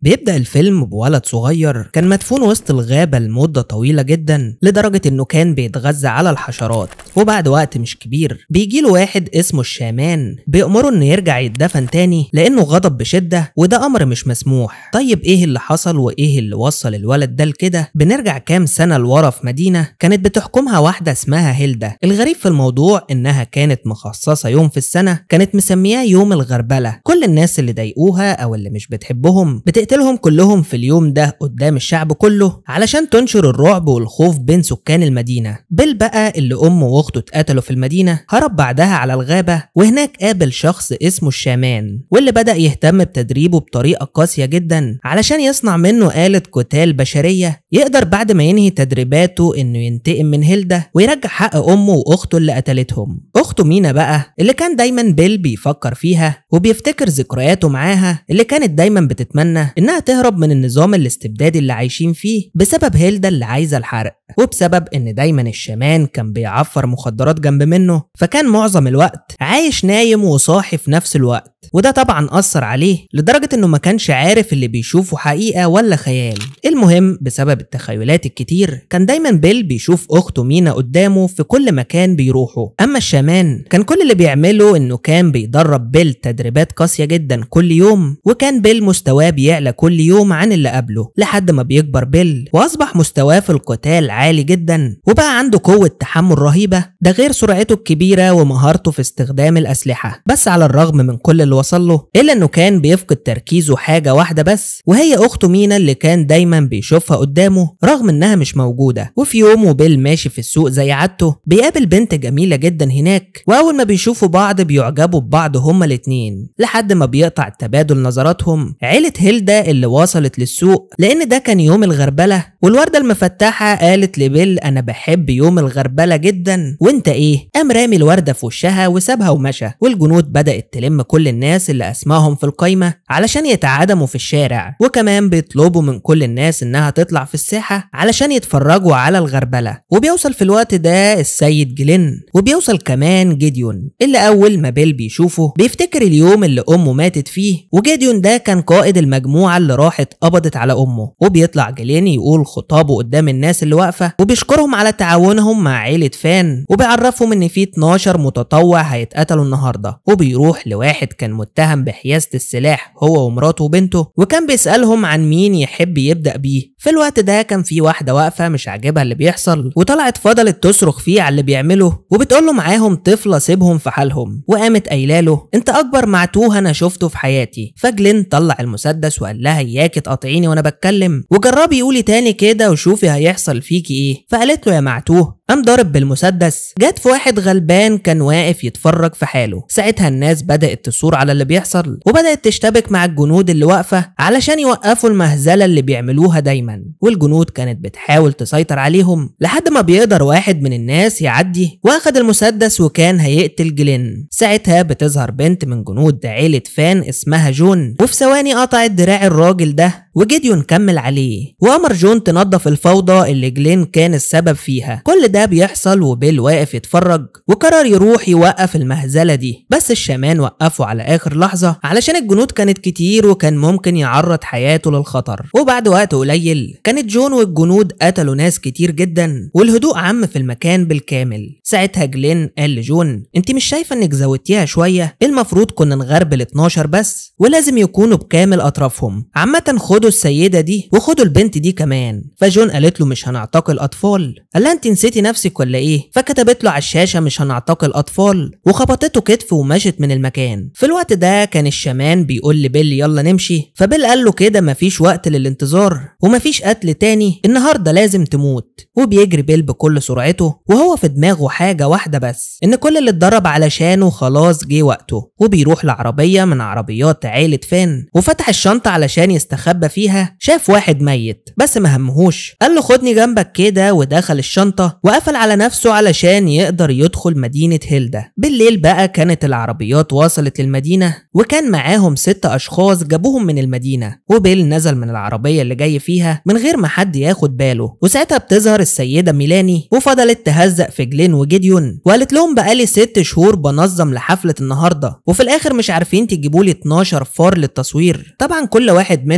بيبدأ الفيلم بولد صغير كان مدفون وسط الغابة لمدة طويلة جدا لدرجة انه كان بيتغذى على الحشرات وبعد وقت مش كبير بيجيله واحد اسمه الشامان بيأمره انه يرجع يتدفن تاني لانه غضب بشدة وده امر مش مسموح طيب ايه اللي حصل وايه اللي وصل الولد ده لكده بنرجع كام سنة لورا في مدينة كانت بتحكمها واحدة اسمها هيلدا الغريب في الموضوع انها كانت مخصصة يوم في السنة كانت مسمياه يوم الغربلة كل الناس اللي ضايقوها او اللي مش بتحبهم بتقتلهم كلهم في اليوم ده قدام الشعب كله علشان تنشر الرعب والخوف بين سكان المدينة بيل بقى اللي امه واخته اتقتلوا في المدينة هرب بعدها على الغابة وهناك قابل شخص اسمه الشامان واللي بدأ يهتم بتدريبه بطريقة قاسية جدا علشان يصنع منه آلة قتال بشرية يقدر بعد ما ينهي تدريباته انه ينتقم من هيلدا ويرجع حق امه واخته اللي قتلتهم اخته مينا بقى اللي كان دايما بيل بيفكر فيها وبيفتكر ذكرياته معاها اللي كانت دايما بتتمنى انها تهرب من النظام الاستبدادي اللي عايشين فيه بسبب هيلدا اللي عايزه الحرق وبسبب ان دايما الشامان كان بيعفر مخدرات جنب منه فكان معظم الوقت عايش نايم وصاحي في نفس الوقت وده طبعا أثر عليه لدرجة إنه ما كانش عارف اللي بيشوفه حقيقة ولا خيال المهم بسبب التخيلات الكتير كان دايما بيل بيشوف أخته مينا قدامه في كل مكان بيروحه أما الشامان كان كل اللي بيعمله إنه كان بيدرب بيل تدريبات قاسية جدا كل يوم وكان بيل مستواه بيعلى كل يوم عن اللي قبله لحد ما بيكبر بيل وأصبح مستواه في القتال عالي جدا وبقى عنده قوة تحمل رهيبة ده غير سرعته الكبيرة ومهارته في استخدام الأسلحة بس على الرغم من كل اللي وصل له إلا إنه كان بيفقد تركيزه حاجة واحدة بس وهي أخته مينا اللي كان دايما بيشوفها قدامه رغم إنها مش موجودة وفي يوم وبيل ماشي في السوق زي عادته بيقابل بنت جميلة جدا هناك وأول ما بيشوفوا بعض بيعجبوا ببعض هما الاتنين لحد ما بيقطع تبادل نظراتهم عيلة هيلدا اللي وصلت للسوق لأن ده كان يوم الغربلة والوردة المفتحة قالت لبيل أنا بحب يوم الغربلة جدا وأنت إيه؟ قام رامي الوردة في وشها وسابها ومشى والجنود بدأت تلم كل الناس اللي أسمائهم في القايمة علشان يتعادموا في الشارع وكمان بيطلبوا من كل الناس إنها تطلع في الساحة علشان يتفرجوا على الغربلة وبيوصل في الوقت ده السيد جلين وبيوصل كمان جيديون اللي أول ما بيل بيشوفه بيفتكر اليوم اللي أمه ماتت فيه وجيديون ده كان قائد المجموعة اللي راحت قبضت على أمه وبيطلع جلين يقول خطابه قدام الناس اللي واقفة وبيشكرهم على تعاونهم مع عيلة فان وبيعرفهم إن في 12 متطوع هيتقتلوا النهاردة وبيروح لواحد كان متهم بحيازة السلاح هو ومراته وبنته وكان بيسألهم عن مين يحب يبدأ بيه في الوقت ده كان في واحدة واقفة مش عاجبها اللي بيحصل وطلعت فضلت تصرخ فيه على اللي بيعمله وبتقول له معاهم طفلة سيبهم في حالهم وقامت قايله له انت اكبر معتوه انا شفته في حياتي فجلين طلع المسدس وقال لها اياكي تقاطعيني وانا بتكلم وجربي قولي تاني كده وشوفي هيحصل فيكي ايه فقالت له يا معتوه قام ضارب بالمسدس جت في واحد غلبان كان واقف يتفرج في حاله ساعتها الناس بدأت تصور على اللي بيحصل وبدأت تشتبك مع الجنود اللي واقفة علشان يوقفوا المهزلة اللي بيعملوها دايما والجنود كانت بتحاول تسيطر عليهم لحد ما بيقدر واحد من الناس يعدي واخد المسدس وكان هيقتل جلين ساعتها بتظهر بنت من جنود عيلة فان اسمها جون وفي ثواني قطعت دراع الراجل ده وجيديون كمل عليه وأمر جون تنظف الفوضى اللي جلين كان السبب فيها كل ده بيحصل وبيل واقف يتفرج وقرر يروح يوقف المهزلة دي بس الشامان وقفه على آخر لحظة علشان الجنود كانت كتير وكان ممكن يعرض حياته للخطر وبعد وقت قليل كانت جون والجنود قتلوا ناس كتير جدا والهدوء عم في المكان بالكامل ساعتها جلين قال لجون انت مش شايفة انك زودتيها شوية المفروض كنا نغربل 12 بس ولازم يكونوا بكامل أطرافهم عامة خدوا السيدة دي وخدوا البنت دي كمان فجون قالت له مش هنعتقل أطفال قال لها انت نسيتي نفسك ولا ايه فكتبت له على الشاشة مش هنعتقل أطفال وخبطته كتف ومشت من المكان في الوقت ده كان الشامان بيقول لبيل يلا نمشي فبيل قال له كده مفيش وقت للانتظار ومفيش قتل تاني النهارده لازم تموت وبيجري بيل بكل سرعته وهو في دماغه حاجة واحدة بس إن كل اللي اتدرب علشانه خلاص جه وقته وبيروح لعربية من عربيات عيلة فان وفتح الشنطة علشان يستخبى فيها شاف واحد ميت بس ما همهوش قال له خدني جنبك كده ودخل الشنطة وقفل على نفسه علشان يقدر يدخل مدينة هيلدا بالليل بقى كانت العربيات وصلت للمدينة وكان معاهم ست أشخاص جابوهم من المدينة وبيل نزل من العربية اللي جاي فيها من غير ما حد ياخد باله وساعتها بتظهر السيدة ميلاني وفضلت تهزق في جلين وجيديون وقالت لهم بقالي ست شهور بنظم لحفلة النهاردة وفي الآخر مش عارفين تجيبوا لي 12 فار للتصوير طبعا كل واحد منهم قعد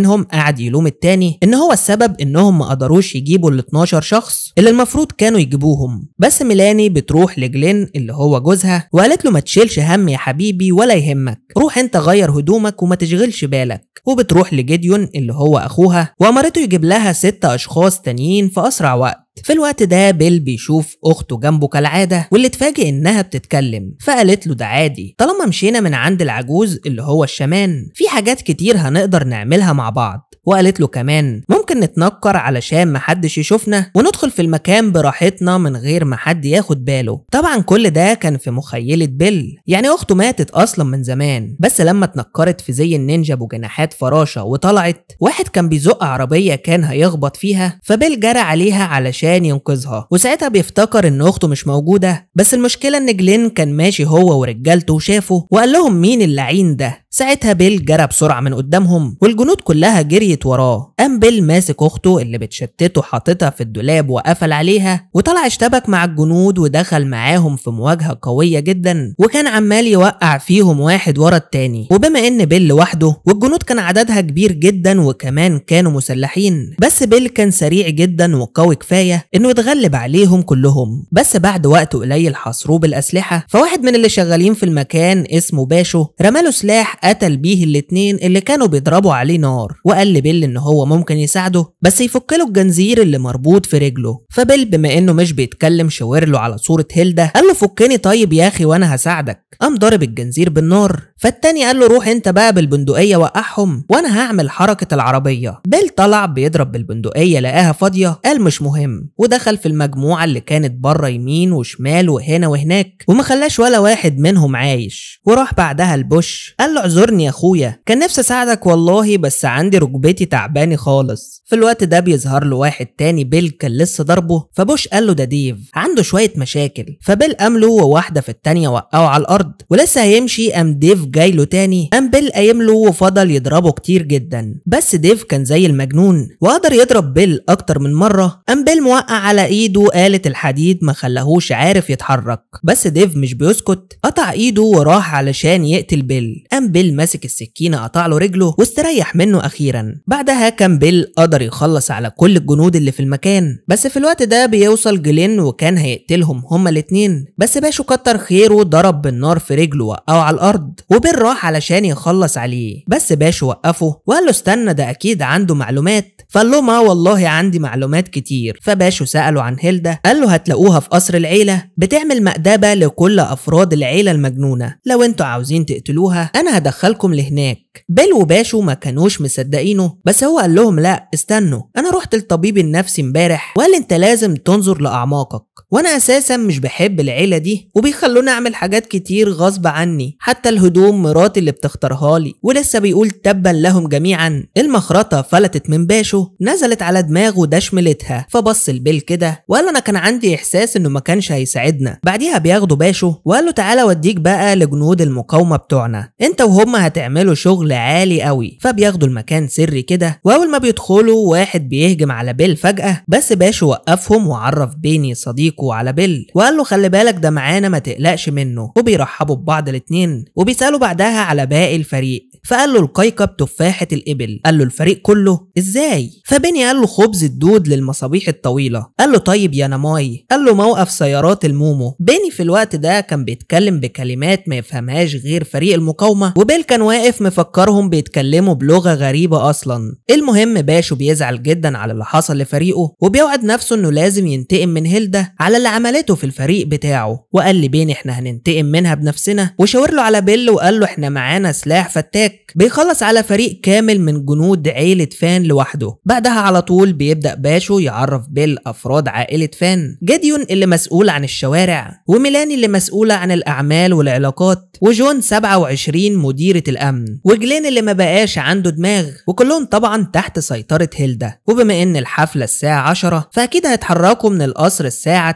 قعد يلوم التاني ان هو السبب انهم ما قدروش يجيبوا ال 12 شخص اللي المفروض كانوا يجيبوهم بس ميلاني بتروح لجلين اللي هو جوزها وقالت له ما تشيلش هم يا حبيبي ولا يهمك روح انت غير هدومك وما تشغلش بالك وبتروح لجيديون اللي هو اخوها وامرته يجيب لها ست اشخاص تانيين في اسرع وقت في الوقت ده بيل بيشوف اخته جنبه كالعاده واللي اتفاجئ انها بتتكلم فقالت له ده عادي طالما مشينا من عند العجوز اللي هو الشمان في حاجات كتير هنقدر نعملها مع بعض وقالت له كمان ممكن نتنكر علشان محدش يشوفنا وندخل في المكان براحتنا من غير ما حد ياخد باله طبعا كل ده كان في مخيلة بيل يعني اخته ماتت اصلا من زمان بس لما اتنكرت في زي النينجا بجناحات فراشة وطلعت واحد كان بيزق عربية كان هيخبط فيها فبيل جرى عليها علشان ينقذها وساعتها بيفتكر ان اخته مش موجودة بس المشكلة ان جلين كان ماشي هو ورجالته وشافه وقال لهم مين اللعين ده ساعتها بيل جرى بسرعة من قدامهم والجنود كلها جريت وراه قام بيل ماسك أخته اللي بتشتته حاططها في الدولاب وقفل عليها وطلع اشتبك مع الجنود ودخل معاهم في مواجهة قوية جدا وكان عمال يوقع فيهم واحد ورا التاني وبما إن بيل لوحده والجنود كان عددها كبير جدا وكمان كانوا مسلحين بس بيل كان سريع جدا وقوي كفاية إنه يتغلب عليهم كلهم بس بعد وقت قليل حاصروه بالأسلحة فواحد من اللي شغالين في المكان اسمه باشو رماله سلاح قتل بيه الاتنين اللي كانوا بيضربوا عليه نار وقال لبيل ان هو ممكن يساعده بس يفك له الجنزير اللي مربوط في رجله فبيل بما انه مش بيتكلم شاور له على صورة هيلدا قال له فكني طيب يا اخي وانا هساعدك قام ضارب الجنزير بالنار فالتاني قال له روح انت بقى بالبندقية وقعهم وانا هعمل حركة العربية بيل طلع بيضرب بالبندقية لقاها فاضية قال مش مهم ودخل في المجموعة اللي كانت بره يمين وشمال وهنا وهناك وما خلاش ولا واحد منهم عايش وراح بعدها البوش قال له اعذرني يا اخويا كان نفسي اساعدك والله بس عندي ركبتي تعباني خالص في الوقت ده بيظهر له واحد تاني بيل كان لسه ضربه فبوش قال له ده ديف عنده شوية مشاكل فبيل قام له وواحدة في التانية وقعه على الارض ولسه هيمشي قام ديف جاي له تاني قام بيل قايم له وفضل يضربه كتير جدا بس ديف كان زي المجنون وقدر يضرب بيل اكتر من مرة قام بيل موقع على ايده آلة الحديد ما خلاهوش عارف يتحرك بس ديف مش بيسكت قطع ايده وراح علشان يقتل بيل قام بيل ماسك السكينة قطع له رجله واستريح منه اخيرا بعدها كان بيل قدر يخلص على كل الجنود اللي في المكان بس في الوقت ده بيوصل جلين وكان هيقتلهم هما الاتنين بس باشو كتر خيره ضرب بالنار في رجله وقعه على الارض وبيل راح علشان يخلص عليه بس باشو وقفه وقال له استنى ده اكيد عنده معلومات فقال لهم اه والله عندي معلومات كتير فباشو سأله عن هيلدا قال له هتلاقوها في قصر العيلة بتعمل مأدبة لكل أفراد العيلة المجنونة لو انتوا عاوزين تقتلوها أنا هدخلكم لهناك بيل وباشو ما كانوش مصدقينه بس هو قال لهم لا استنوا أنا رحت للطبيب النفسي امبارح وقال انت لازم تنظر لأعماقك وانا اساسا مش بحب العيله دي وبيخلوني اعمل حاجات كتير غصب عني حتى الهدوم مراتي اللي بتختارها لي ولسه بيقول تبا لهم جميعا المخرطه فلتت من باشو نزلت على دماغه دشملتها فبص البيل كده وقال له انا كان عندي احساس انه ما كانش هيساعدنا بعديها بياخدوا باشو وقال له تعالى اوديك بقى لجنود المقاومه بتوعنا انت وهم هتعملوا شغل عالي قوي فبياخدوا المكان سري كده واول ما بيدخلوا واحد بيهجم على بيل فجاه بس باشو وقفهم وعرف بيني صديقه على بيل وقال له خلي بالك ده معانا ما تقلقش منه وبيرحبوا ببعض الاتنين وبيسالوا بعدها على باقي الفريق فقال له القيقب تفاحة الإبل قال له الفريق كله إزاي فبيني قال له خبز الدود للمصابيح الطويلة قال له طيب يا نماي قال له موقف سيارات المومو بيني في الوقت ده كان بيتكلم بكلمات ما يفهمهاش غير فريق المقاومة وبيل كان واقف مفكرهم بيتكلموا بلغة غريبة أصلا المهم باشو بيزعل جدا على اللي حصل لفريقه وبيوعد نفسه إنه لازم ينتقم من هيلدا على اللي عملته في الفريق بتاعه وقال لبين إحنا هننتقم منها بنفسنا وشاور له على بيل وقال له إحنا معانا سلاح فتاك بيخلص على فريق كامل من جنود عيلة فان لوحده بعدها على طول بيبدأ باشو يعرف بيل أفراد عائلة فان جاديون اللي مسؤول عن الشوارع وميلاني اللي مسؤولة عن الأعمال والعلاقات وجون 27 مديرة الأمن وجلين اللي ما بقاش عنده دماغ وكلهم طبعا تحت سيطرة هيلدا وبما إن الحفلة الساعة 10 فأكيد هيتحركوا من القصر الساعة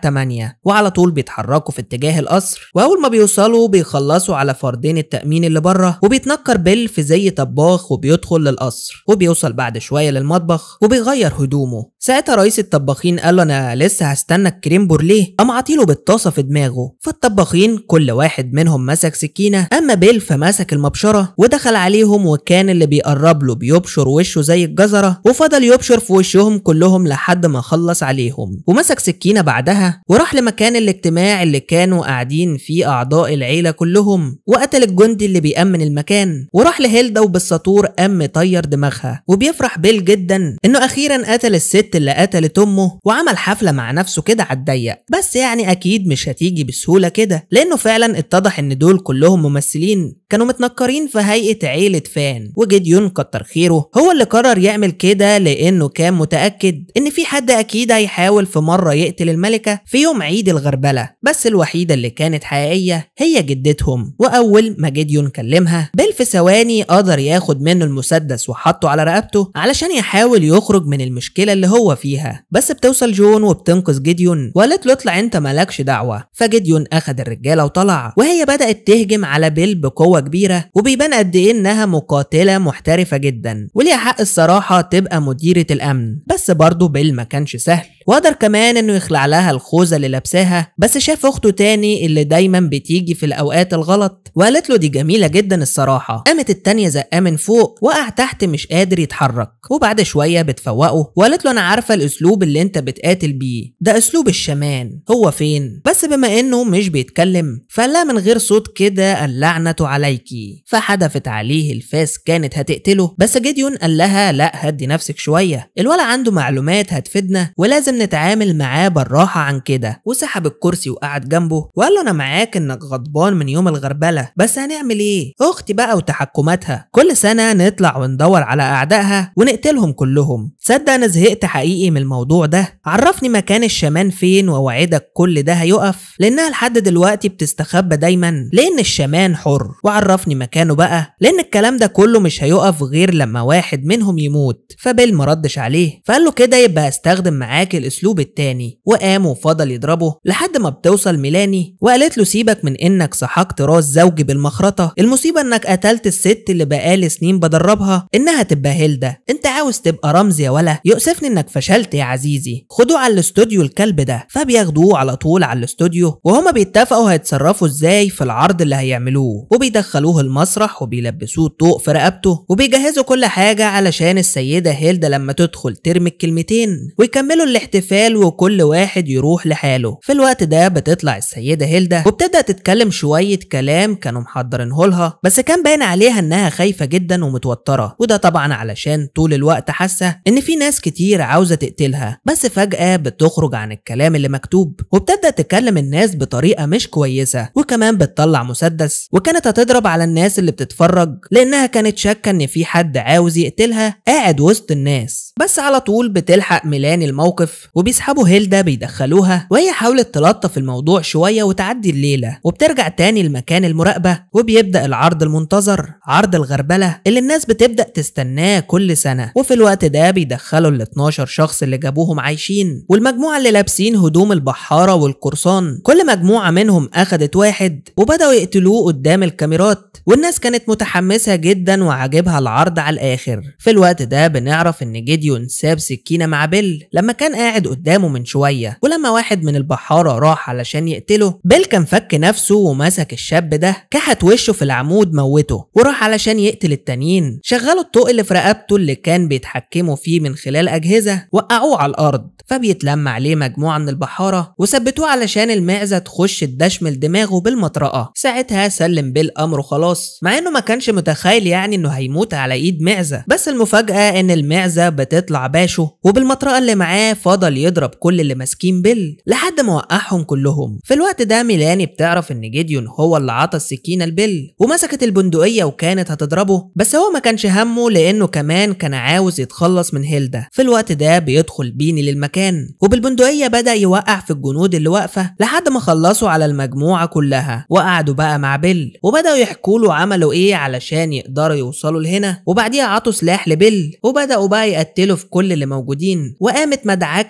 8 وعلى طول بيتحركوا في اتجاه القصر واول ما بيوصلوا بيخلصوا على فردين التأمين اللي بره وبيتنكر بيل في زي طباخ وبيدخل للقصر وبيوصل بعد شوية للمطبخ وبيغير هدومه ساعتها رئيس الطباخين قال له انا لسه هستنى الكريم بورليه قام عاطيله بالطاسة في دماغه فالطباخين كل واحد منهم مسك سكينة اما بيل فمسك المبشرة ودخل عليهم وكان اللي بيقرب له بيبشر وشه زي الجزرة وفضل يبشر في وشهم كلهم لحد ما خلص عليهم ومسك سكينة بعدها وراح لمكان الاجتماع اللي كانوا قاعدين فيه أعضاء العيلة كلهم وقتل الجندي اللي بيأمن المكان وراح لهيلدا وبالسطور قام مطير دماغها وبيفرح بيل جدا إنه أخيرا قتل الست اللي قتلت أمه وعمل حفلة مع نفسه كده على الضيق بس يعني أكيد مش هتيجي بسهولة كده لأنه فعلا اتضح إن دول كلهم ممثلين كانوا متنكرين في هيئة عيلة فان وجديون كتر خيره هو اللي قرر يعمل كده لأنه كان متأكد إن في حد أكيد هيحاول في مرة يقتل الملكة في يوم عيد الغربلة بس الوحيدة اللي كانت حقيقية هي جدتهم وأول ما جديون كلمها بيل في ثواني قدر ياخد منه المسدس وحطه على رقبته علشان يحاول يخرج من المشكلة اللي هو فيها بس بتوصل جون وبتنقذ جديون وقالت له اطلع انت مالكش دعوة فجديون أخد الرجالة وطلع وهي بدأت تهجم على بيل بقوة كبيرة وبيبان قد إيه إنها مقاتلة محترفة جدا وليها حق الصراحة تبقى مديرة الأمن بس برضه بيل ما كانش سهل وقدر كمان انه يخلع لها الخوذه اللي لابساها بس شاف اخته تاني اللي دايما بتيجي في الاوقات الغلط وقالت له دي جميله جدا الصراحه قامت التانيه زقاه من فوق وقع تحت مش قادر يتحرك وبعد شويه بتفوقه وقالت له انا عارفه الاسلوب اللي انت بتقاتل بيه ده اسلوب الشمان هو فين بس بما انه مش بيتكلم فقال لها من غير صوت كده اللعنه عليكي فحدفت عليه الفاس كانت هتقتله بس جديون قال لها لا هدي نفسك شويه الولا عنده معلومات هتفيدنا ولازم لازم نتعامل معاه بالراحة عن كده وسحب الكرسي وقعد جنبه وقال له أنا معاك إنك غضبان من يوم الغربلة بس هنعمل إيه؟ أختي بقى وتحكماتها كل سنة نطلع وندور على أعدائها ونقتلهم كلهم تصدق أنا زهقت حقيقي من الموضوع ده عرفني مكان الشمان فين ووعدك كل ده هيقف لأنها لحد دلوقتي بتستخبى دايما لأن الشمان حر وعرفني مكانه بقى لأن الكلام ده كله مش هيقف غير لما واحد منهم يموت فبيل مردش عليه فقال له كده يبقى استخدم معاك الاسلوب التاني وقام وفضل يضربه لحد ما بتوصل ميلاني وقالت له سيبك من انك سحقت راس زوجي بالمخرطه المصيبه انك قتلت الست اللي بقالي سنين بدربها انها تبقى هيلدا انت عاوز تبقى رمز يا ولا يؤسفني انك فشلت يا عزيزي خدوه على الاستوديو الكلب ده فبياخدوه على طول على الاستوديو وهما بيتفقوا هيتصرفوا ازاي في العرض اللي هيعملوه وبيدخلوه المسرح وبيلبسوه الطوق في رقبته وبيجهزوا كل حاجه علشان السيده هيلدا لما تدخل ترمي الكلمتين ويكملوا الاحتفال وكل واحد يروح لحاله في الوقت ده بتطلع السيده هيلدا وبتبدا تتكلم شويه كلام كانوا محضرينه لها بس كان باين عليها انها خايفه جدا ومتوتره وده طبعا علشان طول الوقت حاسه ان في ناس كتير عاوزه تقتلها بس فجاه بتخرج عن الكلام اللي مكتوب وبتبدا تكلم الناس بطريقه مش كويسه وكمان بتطلع مسدس وكانت هتضرب على الناس اللي بتتفرج لانها كانت شاكه ان في حد عاوز يقتلها قاعد وسط الناس بس على طول بتلحق ميلاني الموقف وبيسحبوا هيلدا بيدخلوها وهي حاولت تلطف الموضوع شويه وتعدي الليله وبترجع تاني لمكان المراقبه وبيبدا العرض المنتظر عرض الغربله اللي الناس بتبدا تستناه كل سنه وفي الوقت ده بيدخلوا ال 12 شخص اللي جابوهم عايشين والمجموعه اللي لابسين هدوم البحاره والقرصان كل مجموعه منهم اخدت واحد وبداوا يقتلوه قدام الكاميرات والناس كانت متحمسه جدا وعاجبها العرض على الاخر في الوقت ده بنعرف ان جيديون ساب سكينه مع بيل لما كان قاعد قدامه من شويه ولما واحد من البحاره راح علشان يقتله بيل كان فك نفسه ومسك الشاب ده كحت وشه في العمود موته وراح علشان يقتل التانيين شغلوا الطوق اللي في رقبته اللي كان بيتحكموا فيه من خلال اجهزه وقعوه على الارض فبيتلم عليه مجموعه من البحاره وثبتوه علشان المعزه تخش تدشمل دماغه بالمطرقه ساعتها سلم بيل امره خلاص مع انه ما كانش متخيل يعني انه هيموت على ايد معزه بس المفاجاه ان المعزه بتطلع باشو وبالمطرقه اللي معاه فضل يضرب كل اللي ماسكين بيل لحد ما وقعهم كلهم في الوقت ده ميلاني بتعرف ان جيديون هو اللي عطى السكينه لبيل ومسكت البندقيه وكانت هتضربه بس هو ما كانش همه لانه كمان كان عاوز يتخلص من هيلدا في الوقت ده بيدخل بيني للمكان وبالبندقيه بدا يوقع في الجنود اللي واقفه لحد ما خلصوا على المجموعه كلها وقعدوا بقى مع بيل وبداوا يحكوا له عملوا ايه علشان يقدروا يوصلوا لهنا وبعديها عطوا سلاح لبيل وبداوا بقى يقتلوا في كل اللي موجودين وقامت مدعكه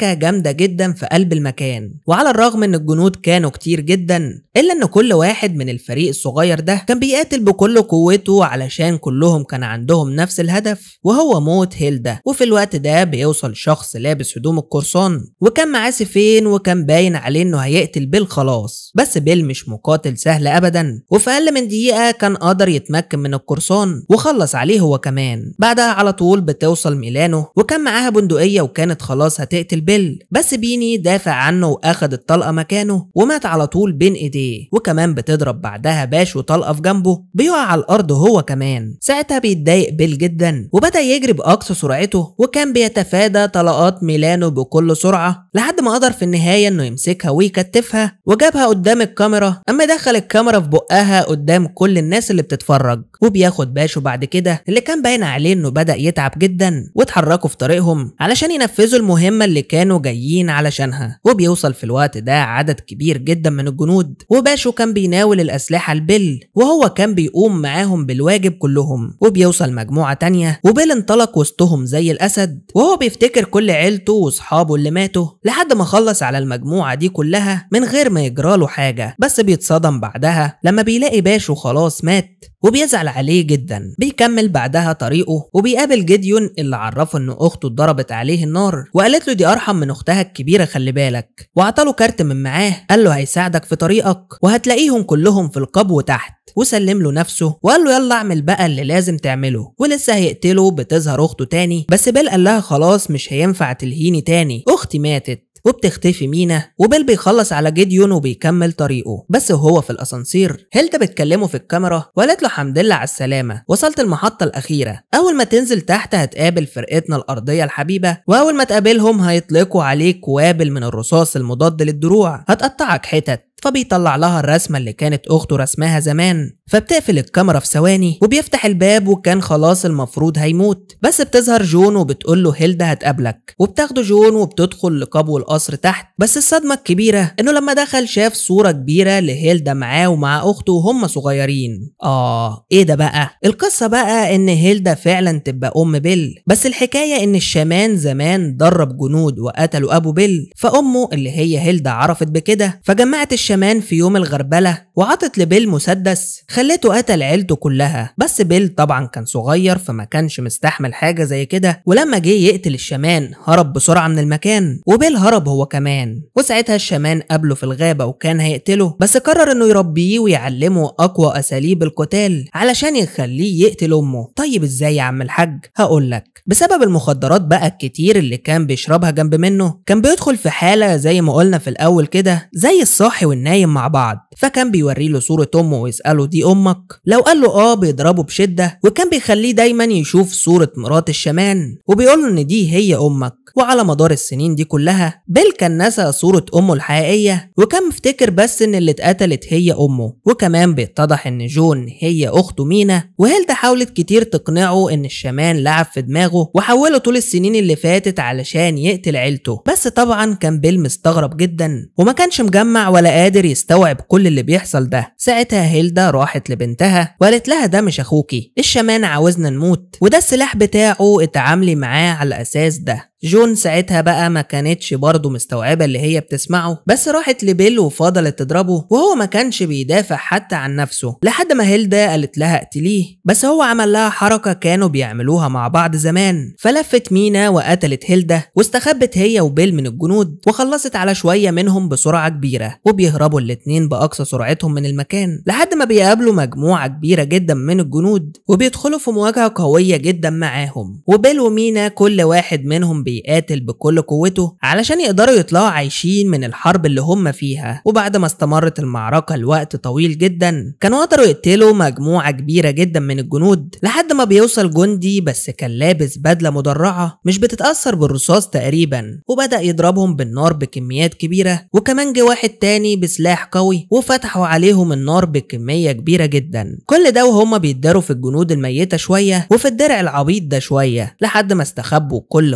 معركة جامدة جدا في قلب المكان وعلى الرغم ان الجنود كانوا كتير جدا الا ان كل واحد من الفريق الصغير ده كان بيقاتل بكل قوته علشان كلهم كان عندهم نفس الهدف وهو موت هيلدا وفي الوقت ده بيوصل شخص لابس هدوم القرصان وكان معاه سيفين وكان باين عليه انه هيقتل بيل خلاص بس بيل مش مقاتل سهل ابدا وفي اقل من دقيقة كان قدر يتمكن من القرصان وخلص عليه هو كمان بعدها على طول بتوصل ميلانو وكان معاها بندقية وكانت خلاص هتقتل بيل بس بيني دافع عنه واخد الطلقة مكانه ومات على طول بين ايديه وكمان بتضرب بعدها باش وطلقة في جنبه بيقع على الارض هو كمان ساعتها بيتضايق بيل جدا وبدأ يجري بأقصى سرعته وكان بيتفادى طلقات ميلانو بكل سرعة لحد ما قدر في النهاية انه يمسكها ويكتفها وجابها قدام الكاميرا اما دخل الكاميرا في بقها قدام كل الناس اللي بتتفرج وبياخد باشو بعد كده اللي كان باين عليه انه بدأ يتعب جدا واتحركوا في طريقهم علشان ينفذوا المهمة اللي كانوا جايين علشانها وبيوصل في الوقت ده عدد كبير جدا من الجنود وباشو كان بيناول الأسلحة لبيل وهو كان بيقوم معاهم بالواجب كلهم وبيوصل مجموعة تانية وبيل انطلق وسطهم زي الأسد وهو بيفتكر كل عيلته وصحابه اللي ماتوا لحد ما خلص على المجموعة دي كلها من غير ما يجراله حاجة بس بيتصدم بعدها لما بيلاقي باشو خلاص مات وبيزعل عليه جدا بيكمل بعدها طريقه وبيقابل جديون اللي عرفه ان اخته اتضربت عليه النار وقالت له دي ارحم من اختها الكبيره خلي بالك وعطاله كارت من معاه قال له هيساعدك في طريقك وهتلاقيهم كلهم في القبو تحت وسلم له نفسه وقال له يلا اعمل بقى اللي لازم تعمله ولسه هيقتله بتظهر اخته تاني بس بيل قال لها خلاص مش هينفع تلهيني تاني اختي ماتت وبتختفي مينا وبيل بيخلص على جيديون وبيكمل طريقه بس وهو في الاسانسير هيلدا بتكلمه في الكاميرا وقالت له حمد لله على السلامه وصلت المحطه الاخيره اول ما تنزل تحت هتقابل فرقتنا الارضيه الحبيبه واول ما تقابلهم هيطلقوا عليك وابل من الرصاص المضاد للدروع هتقطعك حتت فبيطلع لها الرسمة اللي كانت أخته رسماها زمان فبتقفل الكاميرا في ثواني وبيفتح الباب وكان خلاص المفروض هيموت بس بتظهر جون وبتقول له هيلدا هتقابلك وبتاخده جون وبتدخل لقبو القصر تحت بس الصدمة الكبيرة إنه لما دخل شاف صورة كبيرة لهيلدا معاه ومع أخته وهم صغيرين آه إيه ده بقى القصة بقى إن هيلدا فعلا تبقى أم بيل بس الحكاية إن الشامان زمان درب جنود وقتلوا أبو بيل فأمه اللي هي هيلدا عرفت بكده فجمعت الشامان في يوم الغربلة وعطت لبيل مسدس خلته قتل عيلته كلها بس بيل طبعا كان صغير فما كانش مستحمل حاجة زي كده ولما جه يقتل الشامان هرب بسرعة من المكان وبيل هرب هو كمان وساعتها الشامان قابله في الغابة وكان هيقتله بس قرر انه يربيه ويعلمه اقوى اساليب القتال علشان يخليه يقتل امه طيب ازاي يا عم الحاج هقولك بسبب المخدرات بقى الكتير اللي كان بيشربها جنب منه كان بيدخل في حالة زي ما قلنا في الاول كده زي الصاحي والنايم مع بعض فكان بيوري له صورة امه ويسأله دي امك لو قال له اه بيضربه بشدة وكان بيخليه دايما يشوف صورة مرات الشمان وبيقول له ان دي هي امك وعلى مدار السنين دي كلها بيل كان نسى صورة أمه الحقيقية وكان مفتكر بس إن اللي اتقتلت هي أمه وكمان بيتضح إن جون هي أخته مينا وهيلدا حاولت كتير تقنعه إن الشامان لعب في دماغه وحوله طول السنين اللي فاتت علشان يقتل عيلته بس طبعا كان بيل مستغرب جدا وما كانش مجمع ولا قادر يستوعب كل اللي بيحصل ده ساعتها هيلدا راحت لبنتها وقالت لها ده مش أخوكي الشامان عاوزنا نموت وده السلاح بتاعه اتعاملي معاه على الأساس ده جون ساعتها بقى ما كانتش برضه مستوعبة اللي هي بتسمعه بس راحت لبيل وفضلت تضربه وهو ما كانش بيدافع حتى عن نفسه لحد ما هيلدا قالت لها اقتليه بس هو عمل لها حركة كانوا بيعملوها مع بعض زمان فلفت مينا وقتلت هيلدا واستخبت هي وبيل من الجنود وخلصت على شوية منهم بسرعة كبيرة وبيهربوا الاتنين بأقصى سرعتهم من المكان لحد ما بيقابلوا مجموعة كبيرة جدا من الجنود وبيدخلوا في مواجهة قوية جدا معاهم وبيل ومينا كل واحد منهم بيقاتل بكل قوته علشان يقدروا يطلعوا عايشين من الحرب اللي هم فيها وبعد ما استمرت المعركة لوقت طويل جدا كانوا قدروا يقتلوا مجموعة كبيرة جدا من الجنود لحد ما بيوصل جندي بس كان لابس بدلة مدرعة مش بتتأثر بالرصاص تقريبا وبدأ يضربهم بالنار بكميات كبيرة وكمان جه واحد تاني بسلاح قوي وفتحوا عليهم النار بكمية كبيرة جدا كل ده وهم بيتداروا في الجنود الميتة شوية وفي الدرع العبيط ده شوية لحد ما استخبوا كل واحد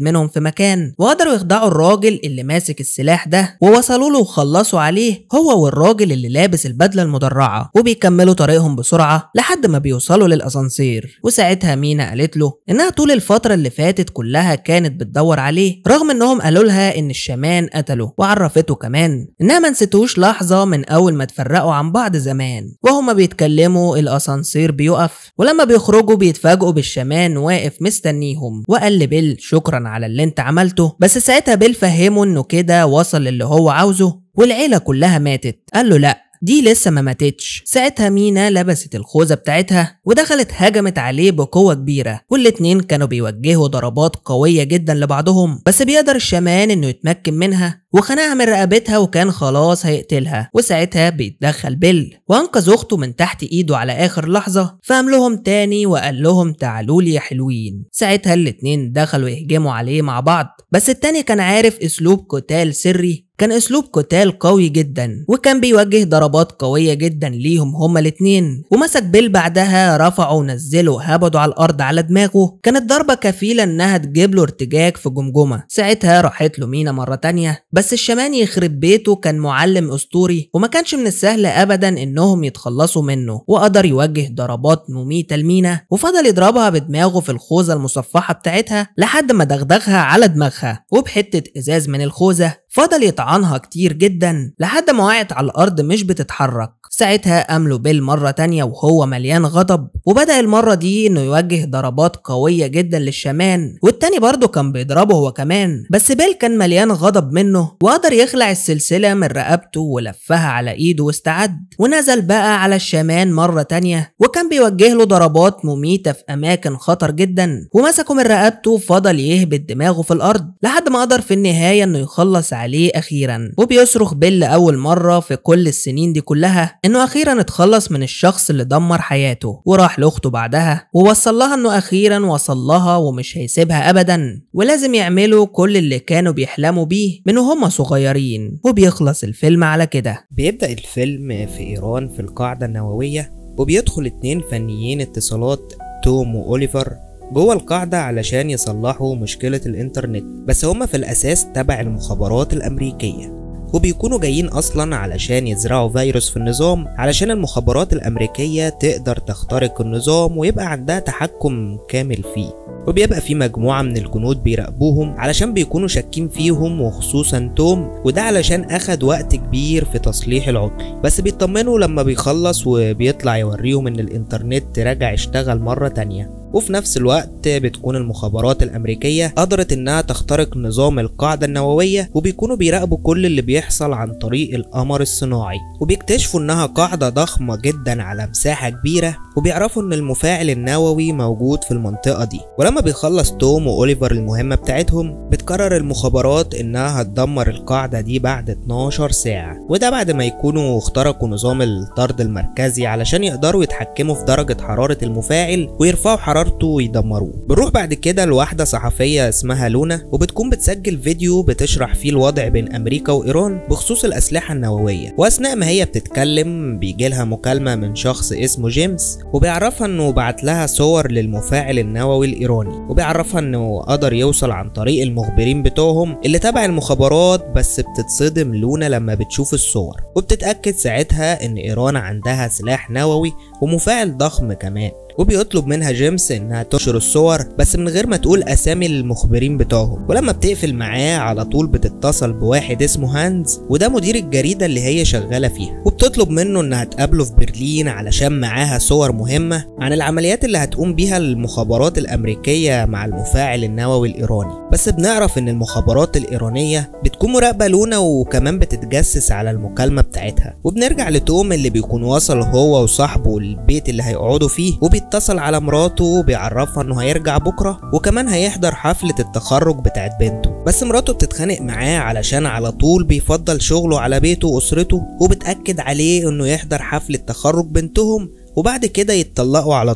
منهم في مكان وقدروا يخدعوا الراجل اللي ماسك السلاح ده ووصلوا له وخلصوا عليه هو والراجل اللي لابس البدله المدرعه وبيكملوا طريقهم بسرعه لحد ما بيوصلوا للاسانسير وساعتها مينا قالت له انها طول الفتره اللي فاتت كلها كانت بتدور عليه رغم انهم قالوا لها ان الشامان قتله وعرفته كمان انها ما نسيتوش لحظه من اول ما اتفرقوا عن بعض زمان وهما بيتكلموا الاسانسير بيقف ولما بيخرجوا بيتفاجئوا بالشامان واقف مستنيهم وقال لبيل شكرا على اللي انت عملته بس ساعتها بيل فهمه انه كده وصل للي هو عاوزه والعيلة كلها ماتت قال له لا دي لسه ما ماتتش ساعتها مينا لبست الخوذة بتاعتها ودخلت هجمت عليه بقوة كبيرة والاتنين كانوا بيوجهوا ضربات قوية جدا لبعضهم بس بيقدر الشامان انه يتمكن منها وخنقها من رقبتها وكان خلاص هيقتلها وساعتها بيتدخل بيل وانقذ اخته من تحت ايده على اخر لحظة فقام لهم تاني وقال لهم تعالوا لي يا حلوين ساعتها الاتنين دخلوا يهجموا عليه مع بعض بس التاني كان عارف اسلوب قتال سري كان اسلوب قتال قوي جدا وكان بيوجه ضربات قويه جدا ليهم هما الاتنين ومسك بيل بعدها رفعه ونزله هبده على الارض على دماغه كانت ضربه كفيله انها تجيب له ارتجاج في جمجمه ساعتها راحت له مينا مره تانية بس الشمان يخرب بيته كان معلم اسطوري وما كانش من السهل ابدا انهم يتخلصوا منه وقدر يوجه ضربات مميته لمينا وفضل يضربها بدماغه في الخوذه المصفحه بتاعتها لحد ما دغدغها على دماغها وبحته ازاز من الخوذه فضل يطعنها كتير جدا لحد ما وقعت على الأرض مش بتتحرك ساعتها قام له بيل مرة تانية وهو مليان غضب وبدأ المرة دي إنه يوجه ضربات قوية جدا للشمان والتاني برضه كان بيضربه هو كمان بس بيل كان مليان غضب منه وقدر يخلع السلسلة من رقبته ولفها على إيده واستعد ونزل بقى على الشمان مرة تانية وكان بيوجه له ضربات مميتة في أماكن خطر جدا ومسكه من رقبته وفضل يهبط دماغه في الأرض لحد ما قدر في النهاية إنه يخلص عليه أخيرا وبيصرخ بيل لأول مرة في كل السنين دي كلها إنه أخيرا اتخلص من الشخص اللي دمر حياته وراح لأخته بعدها ووصل لها إنه أخيرا وصل لها ومش هيسيبها أبدا ولازم يعملوا كل اللي كانوا بيحلموا بيه من وهم صغيرين وبيخلص الفيلم على كده بيبدأ الفيلم في إيران في القاعدة النووية وبيدخل اتنين فنيين اتصالات توم وأوليفر جوه القاعدة علشان يصلحوا مشكلة الإنترنت بس هما في الأساس تبع المخابرات الأمريكية وبيكونوا جايين أصلا علشان يزرعوا فيروس في النظام علشان المخابرات الأمريكية تقدر تخترق النظام ويبقى عندها تحكم كامل فيه وبيبقى في مجموعة من الجنود بيراقبوهم علشان بيكونوا شاكين فيهم وخصوصا توم وده علشان أخد وقت كبير في تصليح العطل بس بيطمنوا لما بيخلص وبيطلع يوريهم إن الإنترنت راجع يشتغل مرة تانية وفي نفس الوقت بتكون المخابرات الأمريكية قدرت إنها تخترق نظام القاعدة النووية وبيكونوا بيراقبوا كل اللي بيحصل عن طريق القمر الصناعي وبيكتشفوا إنها قاعدة ضخمة جدا على مساحة كبيرة وبيعرفوا إن المفاعل النووي موجود في المنطقة دي ولما بيخلص توم وأوليفر المهمة بتاعتهم بتقرر المخابرات إنها هتدمر القاعدة دي بعد 12 ساعة وده بعد ما يكونوا اخترقوا نظام الطرد المركزي علشان يقدروا يتحكموا في درجة حرارة المفاعل ويرفعوا حرارته ويدمروه بنروح بعد كده لواحدة صحفية اسمها لونا وبتكون بتسجل فيديو بتشرح فيه الوضع بين أمريكا وإيران بخصوص الأسلحة النووية وأثناء ما هي بتتكلم بيجيلها مكالمة من شخص اسمه جيمس وبيعرفها إنه بعت لها صور للمفاعل النووي الإيراني وبيعرفها إنه قدر يوصل عن طريق المخبرين بتوعهم اللي تبع المخابرات بس بتتصدم لونا لما بتشوف الصور وبتتأكد ساعتها إن إيران عندها سلاح نووي ومفاعل ضخم كمان وبيطلب منها جيمس انها تنشر الصور بس من غير ما تقول اسامي المخبرين بتوعهم ولما بتقفل معاه على طول بتتصل بواحد اسمه هانز وده مدير الجريدة اللي هي شغالة فيها وبتطلب منه انها تقابله في برلين علشان معاها صور مهمة عن العمليات اللي هتقوم بيها المخابرات الامريكية مع المفاعل النووي الايراني بس بنعرف ان المخابرات الايرانية بتكون مراقبة لونا وكمان بتتجسس على المكالمة بتاعتها وبنرجع لتوم اللي بيكون وصل هو وصاحبه البيت اللي هيقعدوا فيه وبيتصل على مراته وبيعرفها انه هيرجع بكرة وكمان هيحضر حفلة التخرج بتاعت بنته بس مراته بتتخانق معاه علشان على طول بيفضل شغله على بيته واسرته وبتأكد عليه انه يحضر حفلة تخرج بنتهم وبعد كده يتطلقوا على طول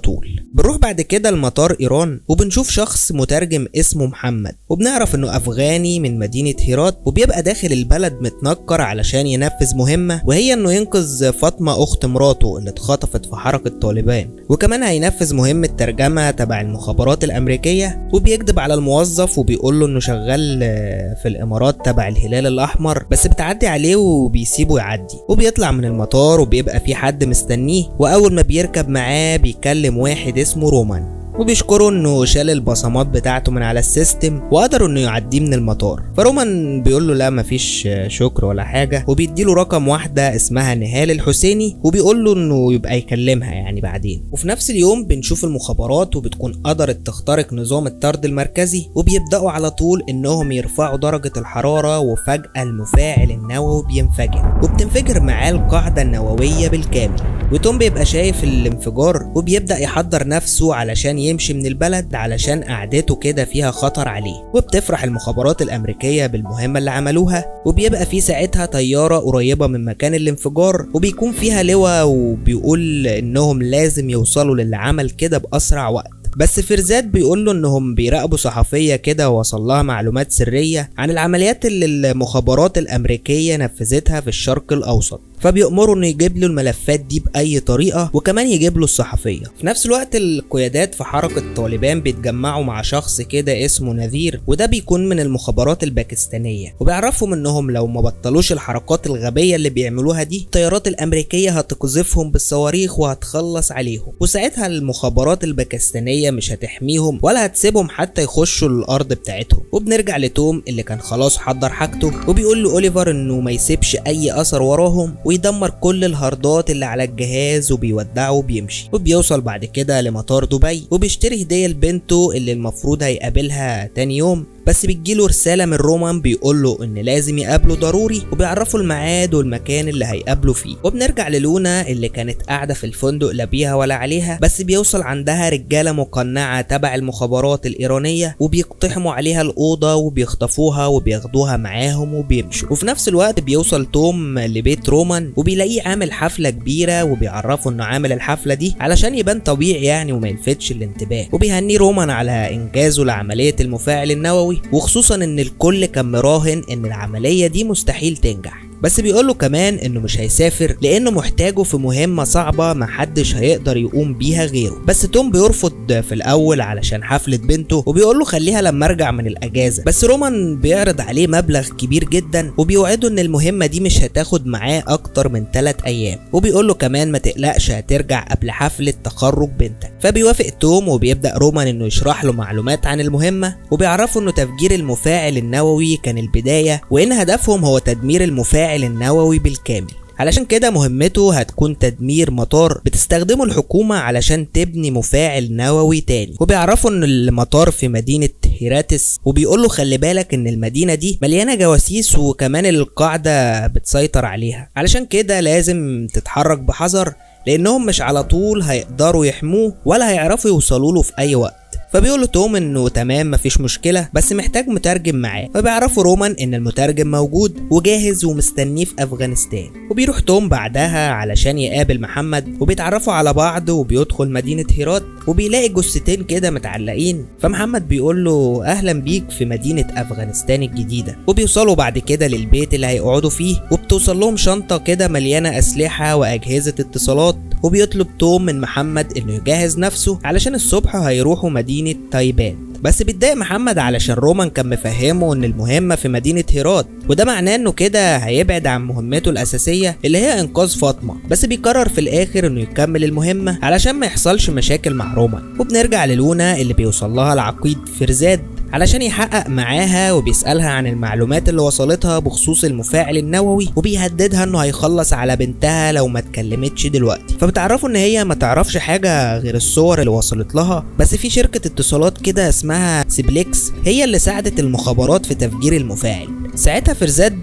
بنروح بعد كده لمطار ايران وبنشوف شخص مترجم اسمه محمد وبنعرف انه افغاني من مدينة هيرات وبيبقى داخل البلد متنكر علشان ينفذ مهمة وهي انه ينقذ فاطمة اخت مراته اللي اتخطفت في حركة طالبان وكمان هينفذ مهمة ترجمة تبع المخابرات الامريكية وبيكذب على الموظف وبيقول له انه شغال آه، في الامارات تبع الهلال الاحمر بس بتعدي عليه وبيسيبه يعدي وبيطلع من المطار وبيبقى في حد مستنيه واول ما بيركب معاه بيكلم واحد اسمه رومان وبيشكره انه شال البصمات بتاعته من على السيستم وقدروا انه يعديه من المطار فرومان بيقول له لا مفيش شكر ولا حاجه وبيديله رقم واحده اسمها نهال الحسيني وبيقول له انه يبقى يكلمها يعني بعدين وفي نفس اليوم بنشوف المخابرات وبتكون قدرت تخترق نظام الطرد المركزي وبيبداوا على طول انهم يرفعوا درجه الحراره وفجاه المفاعل النووي بينفجر وبتنفجر معاه القاعده النوويه بالكامل وتوم بيبقى شايف الانفجار وبيبدا يحضر نفسه علشان يمشي من البلد علشان قعدته كده فيها خطر عليه وبتفرح المخابرات الامريكيه بالمهمه اللي عملوها وبيبقى في ساعتها طياره قريبه من مكان الانفجار وبيكون فيها لواء وبيقول انهم لازم يوصلوا للي عمل كده باسرع وقت بس فرزات بيقول له انهم بيراقبوا صحفيه كده ووصل لها معلومات سريه عن العمليات اللي المخابرات الامريكيه نفذتها في الشرق الاوسط فبيأمروا انه يجيب له الملفات دي بأي طريقة وكمان يجيب له الصحفية في نفس الوقت القيادات في حركة طالبان بيتجمعوا مع شخص كده اسمه نذير وده بيكون من المخابرات الباكستانية وبيعرفهم انهم لو ما بطلوش الحركات الغبية اللي بيعملوها دي الطيارات الامريكية هتقذفهم بالصواريخ وهتخلص عليهم وساعتها المخابرات الباكستانية مش هتحميهم ولا هتسيبهم حتى يخشوا الارض بتاعتهم وبنرجع لتوم اللي كان خلاص حضر حاجته وبيقول لاوليفر انه ما يسيبش اي اثر وراهم ويدمر كل الهاردات اللي على الجهاز وبيودعه وبيمشي وبيوصل بعد كده لمطار دبي وبيشتري هدية لبنته اللي المفروض هيقابلها تاني يوم بس بتجيله رسالة من رومان بيقول له إن لازم يقابله ضروري وبيعرفوا الميعاد والمكان اللي هيقابله فيه وبنرجع للونا اللي كانت قاعدة في الفندق لا بيها ولا عليها بس بيوصل عندها رجالة مقنعة تبع المخابرات الإيرانية وبيقتحموا عليها الأوضة وبيخطفوها وبياخدوها معاهم وبيمشوا وفي نفس الوقت بيوصل توم لبيت رومان وبيلاقيه عامل حفلة كبيرة وبيعرفوا إنه عامل الحفلة دي علشان يبان طبيعي يعني وما يلفتش الانتباه وبيهنيه رومان على إنجازه لعملية المفاعل النووي وخصوصا ان الكل كان مراهن ان العملية دي مستحيل تنجح بس بيقوله كمان انه مش هيسافر لانه محتاجه في مهمة صعبة محدش هيقدر يقوم بيها غيره بس توم بيرفض في الاول علشان حفلة بنته وبيقوله خليها لما ارجع من الاجازة بس رومان بيعرض عليه مبلغ كبير جدا وبيوعده ان المهمة دي مش هتاخد معاه اكتر من 3 ايام وبيقوله كمان ما تقلقش هترجع قبل حفلة تخرج بنتك فبيوافق توم وبيبدأ رومان انه يشرح له معلومات عن المهمة وبيعرفوا انه تفجير المفاعل النووي كان البداية وان هدفهم هو تدمير المفاعل النووي بالكامل علشان كده مهمته هتكون تدمير مطار بتستخدمه الحكومة علشان تبني مفاعل نووي تاني وبيعرفوا ان المطار في مدينة هيراتس وبيقول له خلي بالك ان المدينة دي مليانة جواسيس وكمان القاعدة بتسيطر عليها علشان كده لازم تتحرك بحذر لانهم مش على طول هيقدروا يحموه ولا هيعرفوا يوصلوا له في اي وقت فبيقول له توم انه تمام مفيش مشكله بس محتاج مترجم معاه فبيعرفوا رومان ان المترجم موجود وجاهز ومستنيه في افغانستان وبيروح توم بعدها علشان يقابل محمد وبيتعرفوا على بعض وبيدخل مدينه هيرات وبيلاقي جثتين كده متعلقين فمحمد بيقول له اهلا بيك في مدينه افغانستان الجديده وبيوصلوا بعد كده للبيت اللي هيقعدوا فيه وبتوصل لهم شنطه كده مليانه اسلحه واجهزه اتصالات وبيطلب توم من محمد انه يجهز نفسه علشان الصبح هيروحوا مدينة تايبان بس بيتضايق محمد علشان رومان كان مفهمه ان المهمة في مدينة هيرات وده معناه انه كده هيبعد عن مهمته الاساسية اللي هي انقاذ فاطمة بس بيقرر في الاخر انه يكمل المهمة علشان ما يحصلش مشاكل مع رومان وبنرجع للونا اللي بيوصل لها العقيد فرزاد علشان يحقق معاها وبيسألها عن المعلومات اللي وصلتها بخصوص المفاعل النووي وبيهددها انه هيخلص على بنتها لو ما اتكلمتش دلوقتي فبتعرفوا ان هي ما تعرفش حاجة غير الصور اللي وصلت لها بس في شركة اتصالات كده اسمها سيبليكس هي اللي ساعدت المخابرات في تفجير المفاعل ساعتها فرزاد